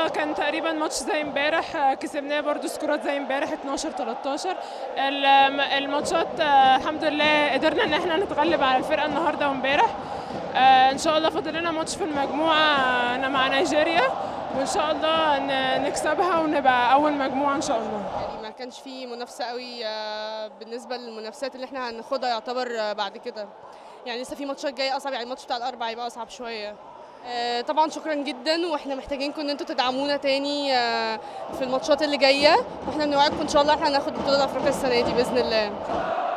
النهارده كان تقريبا ماتش زي امبارح آه، كسبناه برضو سكورات زي امبارح 12 13 الم- الماتشات آه، الحمد لله قدرنا ان احنا نتغلب على الفرقه النهارده وامبارح آه، ان شاء الله فاضل لنا ماتش في المجموعه آه، مع نيجيريا وان شاء الله ن- نكسبها ونبقى اول مجموعه ان شاء الله يعني ما كانش في منافسه قوي آه، بالنسبه للمنافسات اللي احنا هناخدها يعتبر آه، بعد كده يعني لسه في ماتشات جايه اصعب يعني الماتش بتاع الاربعاء هيبقى اصعب شويه آه، طبعا شكرا جدا واحنا محتاجينكم ان انتوا تدعمونا تاني آه، في الماتشات اللي جايه واحنا بنوعدكم ان شاء الله احنا هناخد بطوله افريقيا السنه دي باذن الله